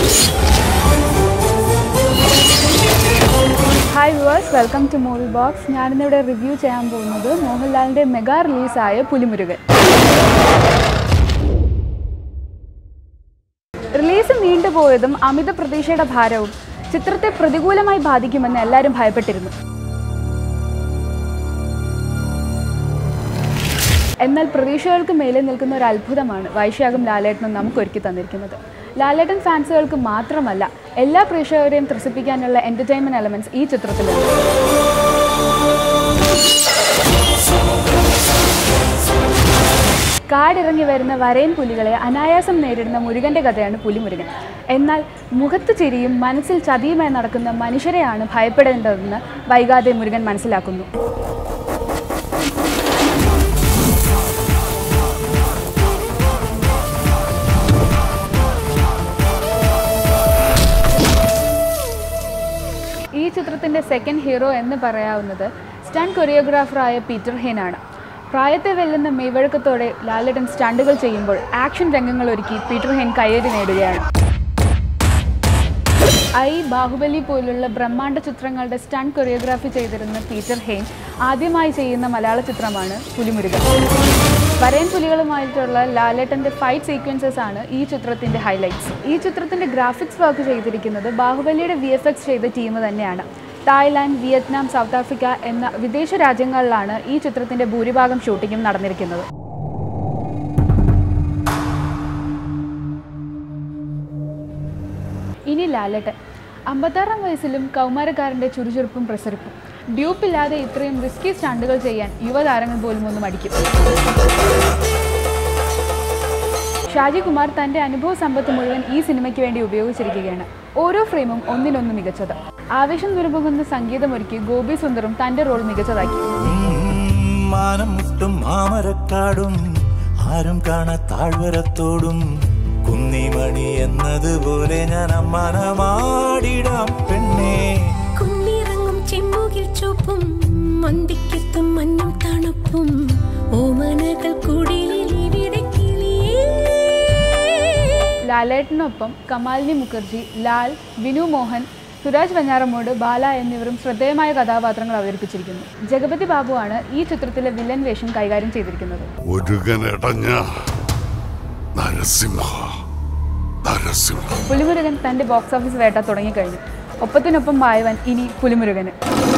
hi viewers welcome to movie box ഞാനിന്നിവിടെ review ചെയ്യാൻ പോകുന്നത് മോഹൻലാലിൻ്റെ മെഗാ റിലീസായ പുലിമുരുകൻ റിലീസ് നീണ്ടുപോയതും അമിത പ്രതീക്ഷയുടെ ഭാരവും ചിത്രത്തെ പ്രതികൂലമായി ബാധിക്കുമെന്ന് എല്ലാവരും ഭയപ്പെട്ടിരുന്നു എന്നാൽ പ്രതീക്ഷകൾക്ക് മേലെ നിൽക്കുന്ന ഒരു അത്ഭുതമാണ് വൈശാഖം ലാലേട്ടനും നമുക്ക് ഒരുക്കി തന്നിരിക്കുന്നത് ലാലേട്ടൻ ഫാൻസുകൾക്ക് മാത്രമല്ല എല്ലാ പ്രേക്ഷകരെയും ത്രസിപ്പിക്കാനുള്ള എൻ്റർടൈൻമെൻറ്റ് എലമെൻറ്റ്സ് ഈ ചിത്രത്തിലുണ്ട് കാടിറങ്ങി വരുന്ന വരയൻ പുലികളെ അനായാസം നേരിടുന്ന മുരുകന്റെ കഥയാണ് പുലിമുരുകൻ എന്നാൽ മുഖത്ത് ചിരിയും മനസ്സിൽ ചതിയുമായി നടക്കുന്ന മനുഷ്യരെയാണ് ഭയപ്പെടേണ്ടതെന്ന് വൈകാതെ മുരുകൻ മനസ്സിലാക്കുന്നു ഈ ചിത്രത്തിൻ്റെ സെക്കൻഡ് ഹീറോ എന്ന് പറയാവുന്നത് സ്റ്റണ്ട് കൊറിയോഗ്രാഫറായ പീറ്റർ ഹെയ്നാണ് പ്രായത്തെ വെല്ലുന്ന മെയ്വഴക്കത്തോടെ ലാലേട്ടൻ സ്റ്റണ്ടുകൾ ചെയ്യുമ്പോൾ ആക്ഷൻ രംഗങ്ങൾ ഒരുക്കി പീറ്റർ ഹെയ്ൻ കയ്യേറി നേടുകയാണ് ഐ ബാഹുബലി പോലുള്ള ബ്രഹ്മാണ്ഡ ചിത്രങ്ങളുടെ സ്റ്റണ്ട് കൊറിയോഗ്രാഫി ചെയ്തിരുന്ന പീറ്റർ ഹെയ്ൻ ആദ്യമായി ചെയ്യുന്ന മലയാള ചിത്രമാണ് പുലിമുരുകൻ വരയൻ പുലികളുമായിട്ടുള്ള ലാലേട്ടൻ്റെ ഫൈറ്റ് സീക്വൻസസ് ആണ് ഈ ചിത്രത്തിൻ്റെ ഹൈലൈറ്റ്സ് ഈ ചിത്രത്തിൻ്റെ ഗ്രാഫിക്സ് വർക്ക് ചെയ്തിരിക്കുന്നത് ബാഹുബലിയുടെ വി എഫ് എക്സ് ചെയ്ത ടീം തന്നെയാണ് തായ്ലാൻഡ് വിയറ്റ്നാം സൗത്ത് ആഫ്രിക്ക എന്ന വിദേശ രാജ്യങ്ങളിലാണ് ഈ ചിത്രത്തിൻ്റെ ഭൂരിഭാഗം ഷൂട്ടിങ്ങും നടന്നിരിക്കുന്നത് ഇനി ലാലേട്ടൻ അമ്പത്താറാം വയസ്സിലും കൗമാരക്കാരൻ്റെ ചുറുചുറുപ്പും പ്രസരിപ്പും ഡ്യൂപ്പില്ലാതെ ഇത്രയും റിസ്കി സ്റ്റണ്ടുകൾ ചെയ്യാൻ യുവതാരങ്ങൾ പോലും ഒന്ന് മടിക്കും ഷാജി കുമാർ തൻ്റെ അനുഭവ സമ്പത്ത് മുഴുവൻ ഈ സിനിമയ്ക്ക് വേണ്ടി ഉപയോഗിച്ചിരിക്കുകയാണ് ഓരോ ഫ്രെയിമും ഒന്നിനൊന്ന് മികച്ചത് ആവേശം തുരുമ്പുകുന്ന സംഗീതമൊരുക്കി ഗോപി സുന്ദറും തൻ്റെ റോൾ മികച്ചതാക്കി മാനം മുട്ടും മാമരക്കാടും ആരും കാണാ താഴ്വരത്തോടും കുന്നിമണി എന്നതുപോലെ ഞാൻ അമ്മാനമാടിടാം പെണ്ണേ കുന്നിറങ്ങും ചെമ്മുകിൽ ചുവപ്പും മന്തിക്കെത്തും മഞ്ഞും തണുപ്പും ഓമനകൾ കുടിലിൽ ഇവിടെ കിളിയേ ലാലേട്ടനൊപ്പം കമാലിനി മുഖർജി ലാൽ വിനു മോഹൻ സുരാജ് വഞ്ഞാറമൂട് ബാല എന്നിവരും ശ്രദ്ധേയമായ കഥാപാത്രങ്ങൾ അവതരിപ്പിച്ചിരിക്കുന്നു ജഗപതി ബാബുവാണ് ഈ ചിത്രത്തിലെ വില്ലൻ വേഷം കൈകാര്യം ചെയ്തിരിക്കുന്നത് ഒരുകനടഞ്ഞ നരസിംഹ നരസിംഹ പുലിമുരുകൻ തൻ്റെ ബോക്സ് ഓഫീസ് വേട്ട തുടങ്ങിക്കഴിഞ്ഞു ഒപ്പത്തിനൊപ്പം മായവൻ ഇനി പുലിമുരുകന്